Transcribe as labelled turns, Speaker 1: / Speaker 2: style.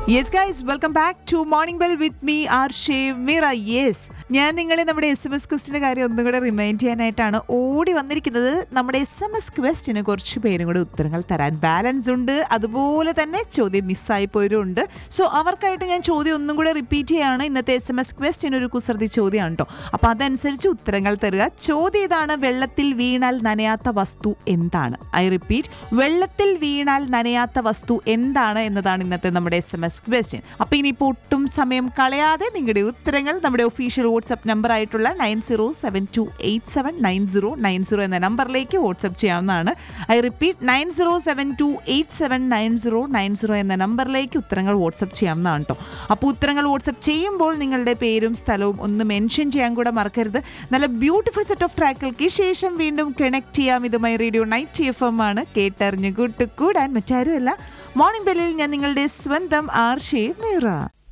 Speaker 1: yes guys welcome back to morning bell with me R ഷേവ് Meera yes ഞാൻ നിങ്ങളെ നമ്മുടെ എസ് എം എസ് ക്വസ്റ്റിന്റെ കാര്യം ഒന്നും കൂടെ റിമൈൻഡ് ചെയ്യാനായിട്ടാണ് ഓടി വന്നിരിക്കുന്നത് നമ്മുടെ എസ് എം എസ് ക്വസ്റ്റിന് കുറച്ച് പേരും കൂടെ ഉത്തരങ്ങൾ തരാൻ ബാലൻസ് ഉണ്ട് അതുപോലെ തന്നെ ചോദ്യം മിസ്സായി പോയവരുണ്ട് സോ അവർക്കായിട്ട് ഞാൻ ചോദ്യം ഒന്നും കൂടെ റിപ്പീറ്റ് ചെയ്യാണ് ഇന്നത്തെ എസ് എം എസ് ക്വസ്റ്റിന് ഒരു കുസൃതി ചോദ്യമാണ് കേട്ടോ അപ്പോൾ അതനുസരിച്ച് ഉത്തരങ്ങൾ തരിക ചോദ്യം ഇതാണ് വെള്ളത്തിൽ വീണാൽ നനയാത്ത വസ്തു എന്താണ് ഐ റിപ്പീറ്റ് വെള്ളത്തിൽ വീണാൽ നനയാത്ത വസ്തു എന്താണ് എന്നതാണ് ഇന്നത്തെ നമ്മുടെ എസ് എം എസ് ക്വസ്റ്റ്യൻ അപ്പൊ ഇനിയിപ്പോൾ ഒട്ടും സമയം കളയാതെ നിങ്ങളുടെ ഉത്തരങ്ങൾ നമ്മുടെ ഒഫീഷ്യൽ വാട്സ്ആപ്പ് നമ്പർ ആയിട്ടുള്ള nine zero seven two eight seven nine zero nine zero എന്ന നമ്പറിലേക്ക് വാട്സ്ആപ്പ് ചെയ്യാവുന്നതാണ് I repeat nine zero seven two eight seven nine zero nine zero എന്ന നമ്പറിലേക്ക് ഉത്തരങ്ങൾ വാട്സ്ആപ്പ് ചെയ്യാവുന്നതാണ് കേട്ടോ അപ്പോൾ ഉത്തരങ്ങൾ വാട്സ്ആപ്പ് ചെയ്യുമ്പോൾ നിങ്ങളുടെ പേരും സ്ഥലവും ഒന്ന് മെൻഷൻ ചെയ്യാൻ കൂടെ മറക്കരുത് നല്ല ബ്യൂട്ടിഫുൾ സെറ്റ് ഓഫ് ട്രാക്കുകൾക്ക് ശേഷം വീണ്ടും കണക്ട് ചെയ്യാം ഇതുമായി റേഡിയോ നൈറ്റ് എഫ് എം ആണ് കേട്ടറിഞ്ഞ് കൂട്ടുകൂടാൻ മറ്റാരുമല്ല മോർണിംഗ് ബെല്ലിൽ ഞാൻ നിങ്ങളുടെ സ്വന്തം ആർഷേ മീറ